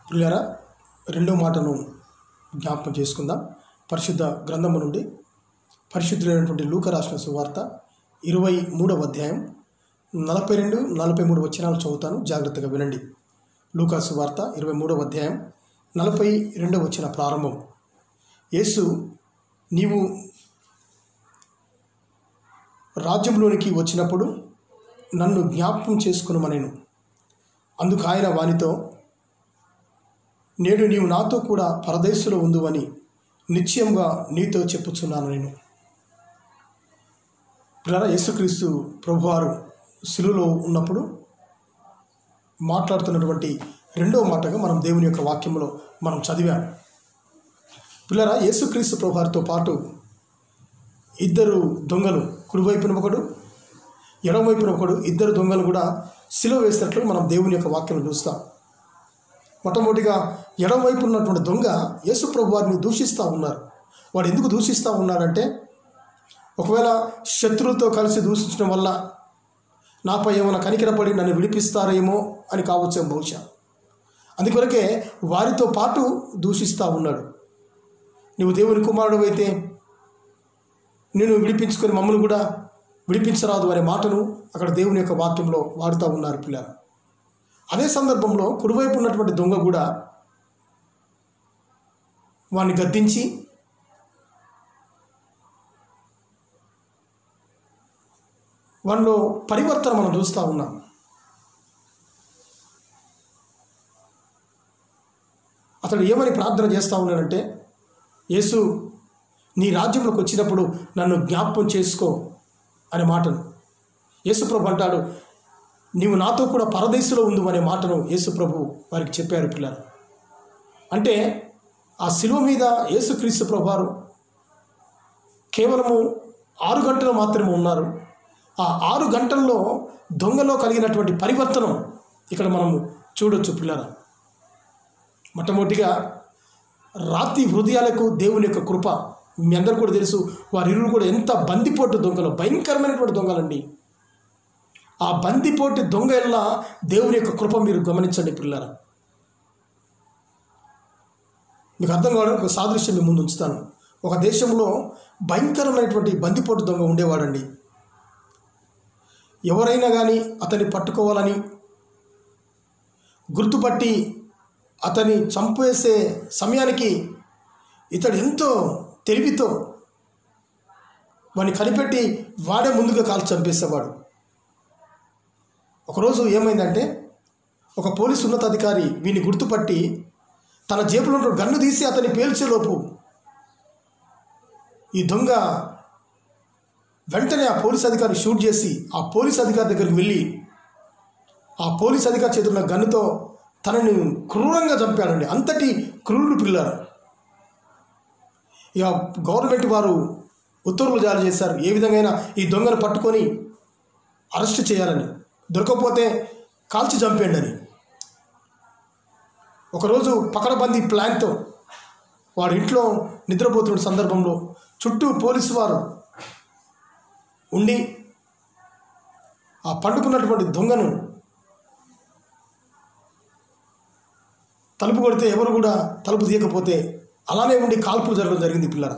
ప్రియులారా రెండో మాటను జ్ఞాపకం చేసుకుందాం పరిశుద్ధ గ్రంథము నుండి పరిశుద్ధులైనటువంటి లూక రాసిన సువార్త ఇరవై మూడవ అధ్యాయం నలభై రెండు నలభై మూడు వచనాలు చదువుతాను జాగ్రత్తగా వినండి లూకా సువార్త ఇరవై మూడవ అధ్యాయం నలభై రెండవ వచన ప్రారంభం యేసు నీవు రాజ్యంలోనికి వచ్చినప్పుడు నన్ను జ్ఞాపకం చేసుకునమనేను అందుకు ఆయన వానితో నేడు నీవు నాతో కూడా పరదేశంలో ఉందువని నిశ్చయంగా నీతో చెప్పుచున్నాను నేను పిల్లల యేసుక్రీస్తు ప్రభువారు శిలువలో ఉన్నప్పుడు మాట్లాడుతున్నటువంటి రెండవ మాటగా మనం దేవుని యొక్క వాక్యంలో మనం చదివాం పిల్లరా యేసుక్రీస్తు ప్రభువారితో పాటు ఇద్దరు దొంగలు కుడివైపున ఒకడు ఎడమవైపున ఒకడు ఇద్దరు దొంగలు కూడా సిలువ వేసినట్లు మనం దేవుని యొక్క వాక్యం చూస్తాం మొట్టమొదటిగా ఎడమవైపు ఉన్నటువంటి దొంగ యేసు ప్రభు వారిని దూషిస్తూ ఉన్నారు వాడు ఎందుకు దూషిస్తూ ఉన్నాడంటే ఒకవేళ శత్రువులతో కలిసి దూషించడం వల్ల నాపై ఏమైనా కనికరపడి నన్ను విడిపిస్తారేమో అని కావచ్చు బహుశా అందుకొరకే వారితో పాటు దూషిస్తూ ఉన్నాడు నువ్వు దేవుని కుమారుడు అయితే నేను విడిపించుకొని మమ్మల్ని కూడా విడిపించరాదు అనే మాటను అక్కడ దేవుని యొక్క వాక్యంలో వాడుతూ ఉన్నారు పిల్లలు అదే సందర్భంలో కుడివైపు ఉన్నటువంటి దొంగ కూడా వాడిని గద్దించి వాళ్ళలో పరివర్తన మనం చూస్తూ ఉన్నాం అతడు ఏమని ప్రార్థన చేస్తూ ఉన్నాడంటే యేసు నీ రాజ్యంలోకి వచ్చినప్పుడు నన్ను జ్ఞాపకం చేసుకో అనే మాటను యేసుప్రభు అంటాడు నీవు నాతో కూడా పరదేశంలో ఉండు అనే మాటను యేసుప్రభు వారికి చెప్పారు పిల్లలు అంటే ఆ శిలువ మీద యేసుక్రీస్తు ప్రభువారు కేవలము ఆరు గంటలు మాత్రమే ఉన్నారు ఆ ఆరు గంటల్లో దొంగలో కలిగినటువంటి పరివర్తనం ఇక్కడ మనం చూడొచ్చు పిల్లల మొట్టమొదటిగా రాతి హృదయాలకు దేవుని యొక్క కృప మీ అందరూ కూడా తెలుసు వారిరువురు కూడా ఎంత బందిపోటు దొంగలు భయంకరమైనటువంటి దొంగలండి ఆ బందిపోటు దొంగ ఎల్లా దేవుని యొక్క కృప మీరు గమనించండి పిల్లరా మీకు అర్థం కావడానికి ఒక సాదృశ్యం మీ ముందు ఉంచుతాను ఒక దేశంలో భయంకరమైనటువంటి బందిపోటు దొంగ ఉండేవాడండి ఎవరైనా కానీ అతన్ని పట్టుకోవాలని గుర్తుపట్టి అతన్ని చంపేసే సమయానికి ఇతడు ఎంతో తెలివితో వాడిని కనిపెట్టి వాడే ముందుగా కాల్చి చంపేసేవాడు ఒకరోజు ఏమైందంటే ఒక పోలీసు ఉన్నతాధికారి వీని గుర్తుపట్టి తన జేబులో ఉన్న గన్ను తీసి అతన్ని పేల్చేలోపు ఈ దొంగ వెంటనే ఆ పోలీస్ అధికారి షూట్ చేసి ఆ పోలీస్ అధికారి దగ్గరికి వెళ్ళి ఆ పోలీస్ అధికారి చేతున్న గన్నుతో తనని క్రూరంగా చంపాడండి అంతటి క్రూరుడు పిల్లలు ఇక గవర్నమెంట్ వారు ఉత్తర్వులు జారీ చేశారు ఏ విధంగా ఈ దొంగను పట్టుకొని అరెస్ట్ చేయాలని దొరకకపోతే కాల్చి చంపేయండి అని ఒకరోజు పకడబందీ ప్లాన్తో వాడు ఇంట్లో నిద్రపోతున్న సందర్భంలో చుట్టూ పోలీసు వారు ఉండి ఆ పండుకున్నటువంటి దొంగను తలుపు కొడితే ఎవరు కూడా తలుపు తీయకపోతే అలానే ఉండి కాల్పులు జరగడం జరిగింది పిల్లల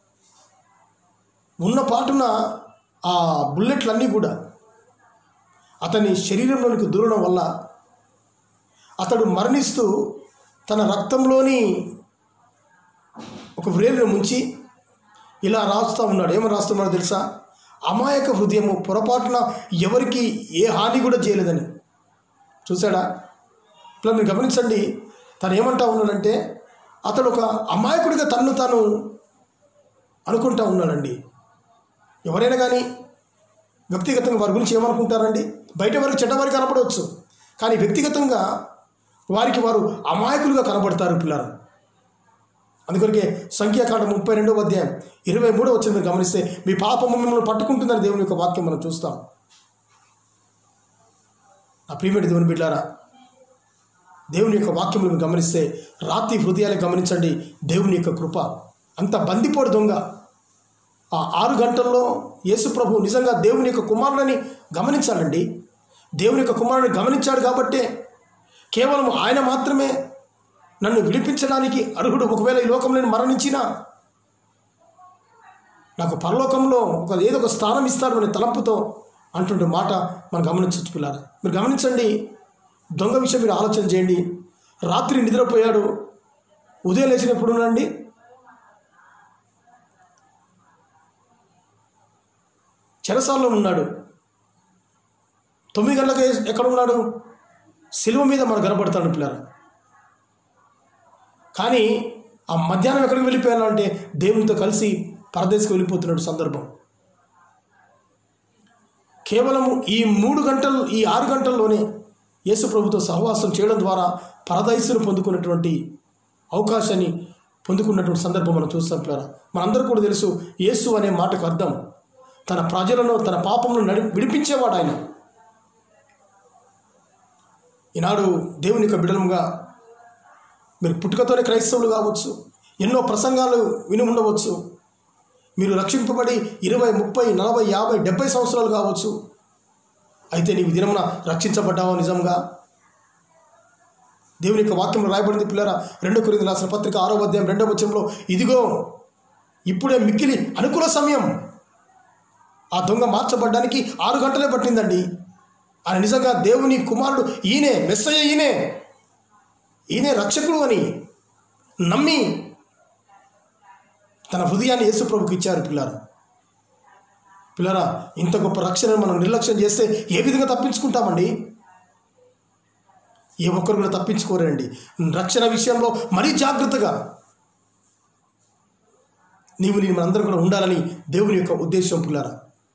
ఉన్న పాటున ఆ బుల్లెట్లన్నీ కూడా అతని శరీరంలోనికి దూరడం వల్ల అతడు మరణిస్తూ తన రక్తంలోని ఒక వ్రేలును ముంచి ఇలా రాస్తూ ఉన్నాడు ఏమని రాస్తున్నాడో తెలుసా అమాయక హృదయము పొరపాటున ఎవరికి ఏ హాని కూడా చేయలేదని చూసాడా ఇప్పుడు మీరు గమనించండి తను ఏమంటా ఉన్నాడంటే అతడు ఒక అమాయకుడిగా తన్ను తాను అనుకుంటా ఉన్నాడండి ఎవరైనా కానీ వ్యక్తిగతంగా వారి గురించి ఏమనుకుంటారండి బయట వారికి చెడ్డవారికి కనపడవచ్చు కానీ వ్యక్తిగతంగా వారికి వారు అమాయకులుగా కనబడతారు పిల్లలు అందుకొరకే సంఖ్యాకాండ ముప్పై రెండవ అధ్యాయం ఇరవై మూడో వచ్చిన మీరు గమనిస్తే మీ పాపము మిమ్మల్ని పట్టుకుంటుందని దేవుని యొక్క వాక్యం మనం చూస్తాం నా ప్రియమైన దేవుని బిడ్డారా దేవుని యొక్క వాక్యం మీరు గమనిస్తే రాత్రి హృదయాలు గమనించండి దేవుని యొక్క కృప అంత బందిపోడు దొంగ ఆ ఆరు గంటల్లో యేసు ప్రభు నిజంగా దేవుని యొక్క కుమారుడని గమనించాలండి దేవుని యొక్క కుమారుడిని గమనించాడు కాబట్టే కేవలం ఆయన మాత్రమే నన్ను విడిపించడానికి అర్హుడు ఒకవేళ ఈ లోకంలో నేను మరణించినా నాకు పరలోకంలో ఒక ఏదో ఒక స్థానం ఇస్తాడు అనే తలంపుతో అంటుంటే మాట మనం గమనించవచ్చు పిల్లారా మీరు గమనించండి దొంగ విషయం మీరు ఆలోచన చేయండి రాత్రి నిద్రపోయాడు ఉదయం లేచినప్పుడు నుండి చెరసాల్లో ఉన్నాడు తొమ్మిది గంటలకు ఎక్కడ ఉన్నాడు సిలువ మీద మనకు కనపడతాడు పిల్లరా కానీ ఆ మధ్యాహ్నం ఎక్కడికి వెళ్ళిపోయాను అంటే దేవునితో కలిసి పరదేశకు వెళ్ళిపోతున్నాడు సందర్భం కేవలము ఈ మూడు గంటలు ఈ ఆరు గంటల్లోనే యేసు ప్రభుతో సహవాసం చేయడం ద్వారా పరదయస్సును పొందుకున్నటువంటి అవకాశాన్ని పొందుకున్నటువంటి సందర్భం మనం చూస్తాం పిల్లరా మనందరూ కూడా తెలుసు యేసు అనే మాటకు అర్థం తన ప్రజలను తన పాపమును నడి విడిపించేవాడు ఆయన ఈనాడు దేవుని యొక్క బిడలముగా మీరు పుట్టుకతోనే క్రైస్తవులు కావచ్చు ఎన్నో ప్రసంగాలు విని ఉండవచ్చు మీరు రక్షింపబడి ఇరవై ముప్పై నలభై యాభై డెబ్బై సంవత్సరాలు కావచ్చు అయితే నీవు దినమున రక్షించబడ్డావా నిజంగా దేవుని యొక్క వాక్యంలో రాయబడింది పిల్లరా రెండో కొరింది రాసిన పత్రిక ఆరో అధ్యాయం రెండో వచ్చంలో ఇదిగో ఇప్పుడే మిక్కిలి అనుకూల సమయం ఆ దొంగ మార్చబడ్డానికి ఆరు గంటలే పట్టిందండి ఆయన నిజంగా దేవుని కుమారుడు ఈయనే మెస్సయ్య ఈయనే ఈయనే రక్షకుడు అని నమ్మి తన హృదయాన్ని యేసు ప్రభుకి ఇచ్చారు పిల్లరా పిల్లరా ఇంత గొప్ప రక్షణను మనం నిర్లక్ష్యం చేస్తే ఏ విధంగా తప్పించుకుంటామండి ఏ ఒక్కరు కూడా తప్పించుకోరండి రక్షణ విషయంలో మరీ జాగ్రత్తగా నీవు నేను మనందరం కూడా ఉండాలని దేవుని యొక్క ఉద్దేశం పిల్లరా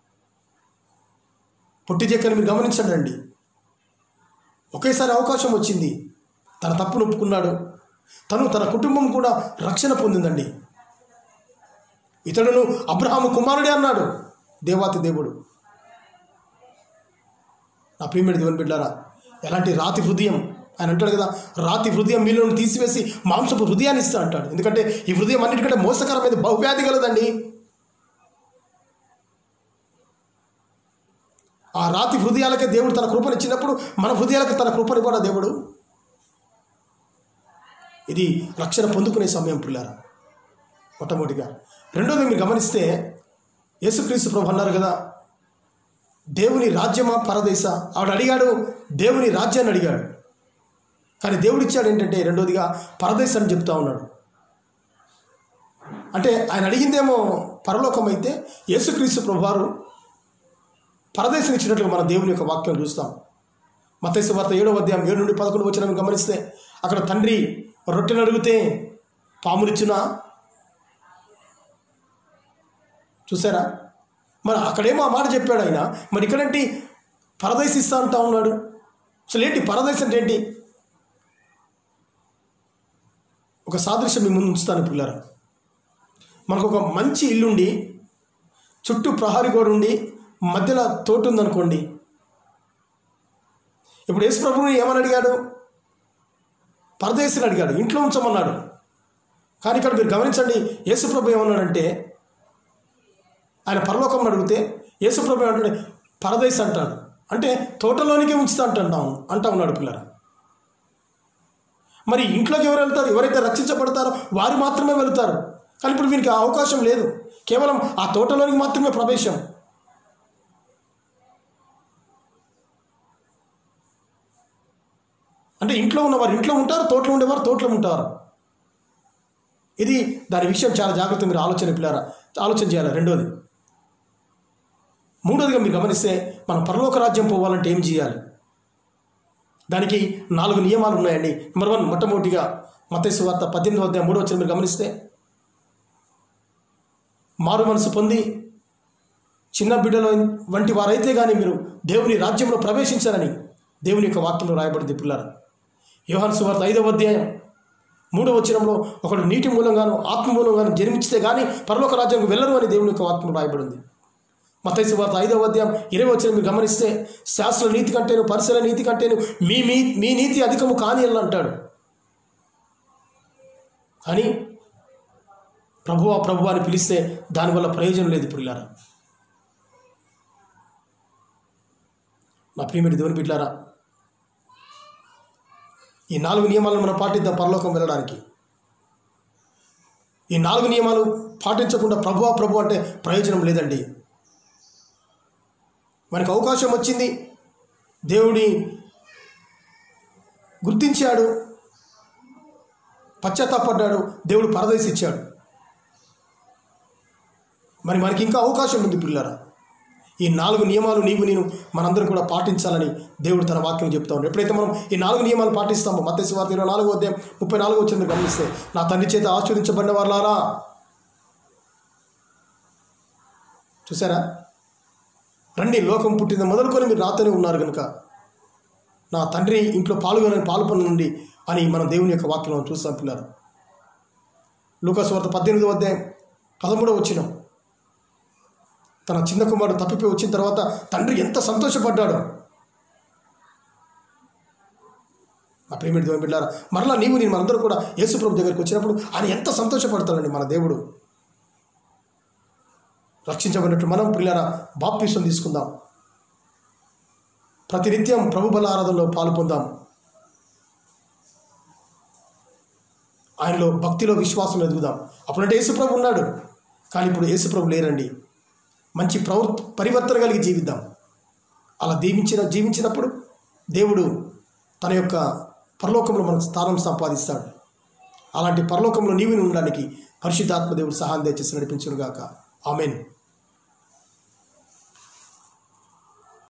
పొట్టి చెక్కని మీరు గమనించండి అండి ఒకేసారి అవకాశం వచ్చింది తన తప్పును ఒప్పుకున్నాడు తను తన కుటుంబం కూడా రక్షణ పొందిందండి ఇతడును అబ్రహాము కుమారుడే అన్నాడు దేవాతి దేవుడు నా ప్రియమైన దేవుని బిడ్డారా ఎలాంటి రాతి హృదయం ఆయన అంటాడు కదా రాతి హృదయం మీలో తీసివేసి మాంసపు హృదయాన్ని ఇస్తా అంటాడు ఎందుకంటే ఈ హృదయం అన్నిటికంటే మోసకరమైన బహువ్యాధి కలదండి ఆ రాతి హృదయాలకే దేవుడు తన కృపనిచ్చినప్పుడు మన హృదయాలకు తన కృపని కూడా దేవుడు ఇది రక్షణ పొందుకునే సమయం పిల్లారా మొట్టమొదటిగా రెండోది మీరు గమనిస్తే యేసుక్రీస్తు ప్రభు అన్నారు కదా దేవుని రాజ్యమా పరదేశ ఆవిడ అడిగాడు దేవుని రాజ్యాన్ని అడిగాడు కానీ దేవుడు ఇచ్చాడు ఏంటంటే రెండోదిగా పరదేశం అని చెప్తా ఉన్నాడు అంటే ఆయన అడిగిందేమో పరలోకం అయితే యేసుక్రీస్తు ప్రభువారు పరదేశం ఇచ్చినట్లుగా మన దేవుని యొక్క వాక్యం చూస్తాం మతేసు వార్త ఏడవ అధ్యాయం ఏడు నుండి పదకొండు వచ్చిన గమనిస్తే అక్కడ తండ్రి రొట్టెను అడిగితే పాములిచ్చిన చూసారా మరి అక్కడేమో ఆ మాట చెప్పాడు ఆయన మరి ఇక్కడేంటి పరదేశం ఇస్తా అంటా ఉన్నాడు అసలు ఏంటి పరదేశం అంటే ఏంటి ఒక సాదృశ్యం మీ ముందు ఉంచుతాను పిల్లరా మనకు ఒక మంచి ఇల్లుండి చుట్టూ ప్రహారీ గోడ ఉండి మధ్యలో తోట ఉందనుకోండి ఇప్పుడు యేసు ప్రభువుని ఏమని అడిగాడు పరదేశిని అడిగాడు ఇంట్లో ఉంచమన్నాడు కానీ ఇక్కడ మీరు గమనించండి యేసు ప్రభు ఏమన్నాడంటే ఆయన పరలోకం అడిగితే యేసు ప్రభు ఏమంటాడు పరదేశ్ అంటాడు అంటే తోటలోనికే ఉంచుతా అంటున్నాం అంటా ఉన్నాడు పిల్లర మరి ఇంట్లోకి ఎవరు వెళ్తారు ఎవరైతే రక్షించబడతారో వారు మాత్రమే వెళ్తారు కానీ ఇప్పుడు వీరికి ఆ అవకాశం లేదు కేవలం ఆ తోటలోనికి మాత్రమే ప్రవేశం అంటే ఇంట్లో ఉన్నవారు ఇంట్లో ఉంటారు తోటలో ఉండేవారు తోటలో ఉంటారు ఇది దాని విషయం చాలా జాగ్రత్త మీరు ఆలోచన పిల్లారా ఆలోచన చేయాలి రెండోది మూడోదిగా మీరు గమనిస్తే మనం పరలోక రాజ్యం పోవాలంటే ఏం చేయాలి దానికి నాలుగు నియమాలు ఉన్నాయండి నెంబర్ వన్ మొట్టమొదటిగా మతేసు వార్త పద్దెనిమిది అధ్యాయం మూడో వచ్చిన మీరు గమనిస్తే మారు మనసు పొంది చిన్న బిడ్డల వంటి వారైతే కానీ మీరు దేవుని రాజ్యంలో ప్రవేశించారని దేవుని యొక్క వాక్యంలో రాయబడింది పిల్లలు యోహాను సువార్త ఐదవ అధ్యాయం మూడవ వచనంలో ఒకడు నీటి మూలంగాను ఆత్మ మూలంగాను జన్మించితే కానీ పరలోక రాజ్యానికి వెళ్ళరు అని దేవుని యొక్క వాక్యం రాయబడింది మతైసు వార్త ఐదవ అధ్యాయం ఇరవై వచ్చిన మీరు గమనిస్తే శాస్త్ర నీతి కంటేను పరిసర నీతి కంటేను మీ మీ మీ నీతి అధికము కాని అని అంటాడు కానీ ప్రభువా ప్రభు అని పిలిస్తే దానివల్ల ప్రయోజనం లేదు ఇప్పుడు ఇల్లారా నా ప్రియమిటి దేవుని బిడ్డారా ఈ నాలుగు నియమాలను మనం పాటిద్దాం పరలోకం వెళ్ళడానికి ఈ నాలుగు నియమాలు పాటించకుండా ప్రభువా ప్రభు అంటే ప్రయోజనం లేదండి మనకు అవకాశం వచ్చింది దేవుడి గుర్తించాడు పశ్చాత్తాపడ్డాడు దేవుడు పరదేశ్ ఇచ్చాడు మరి మనకి ఇంకా అవకాశం ఉంది పిల్లరా ఈ నాలుగు నియమాలు నీవు నేను మనందరం కూడా పాటించాలని దేవుడు తన వాక్యం చెప్తా ఉన్నాడు ఎప్పుడైతే మనం ఈ నాలుగు నియమాలు పాటిస్తామో మత్స్య వార్త ఇరవై నాలుగో అధ్యాయం ముప్పై నాలుగో వచ్చింది గమనిస్తే నా తండ్రి చేత ఆస్వాదించబడిన వాళ్ళారా చూసారా రండి లోకం పుట్టిన మొదలుకొని మీరు నాతోనే ఉన్నారు కనుక నా తండ్రి ఇంట్లో పాల్గొనని పాల్పొనండి అని మనం దేవుని యొక్క వాక్యం చూస్తాం పిల్లలు లూకాసు వార్త పద్దెనిమిదో అధ్యాయం పదమూడవ వచ్చినాం తన చిన్న కుమారుడు తప్పిపోయి వచ్చిన తర్వాత తండ్రి ఎంత సంతోషపడ్డాడు నా ప్రేమిటి దేవుని బిడ్డారా మరలా నీవు నేను మనందరూ కూడా యేసుప్రభు దగ్గరికి వచ్చినప్పుడు ఆయన ఎంత సంతోషపడతాడండి మన దేవుడు రక్షించబడినట్టు మనం పిల్లల బాప్తీసం తీసుకుందాం ప్రతినిత్యం ప్రభు బల ఆరాధనలో పాలు పొందాం ఆయనలో భక్తిలో విశ్వాసం ఎదుగుదాం అప్పుడంటే యేసుప్రభు ఉన్నాడు కానీ ఇప్పుడు యేసుప్రభు లేరండి మంచి ప్రవృ పరివర్తన కలిగి జీవిద్దాం అలా దీవించిన జీవించినప్పుడు దేవుడు తన యొక్క పరలోకంలో మనకు స్థానం సంపాదిస్తాడు అలాంటి పరలోకంలో నీవు ఉండడానికి పరిశుద్ధాత్మ దేవుడు సహాయం దయచేసి నడిపించునుగాక ఆమెన్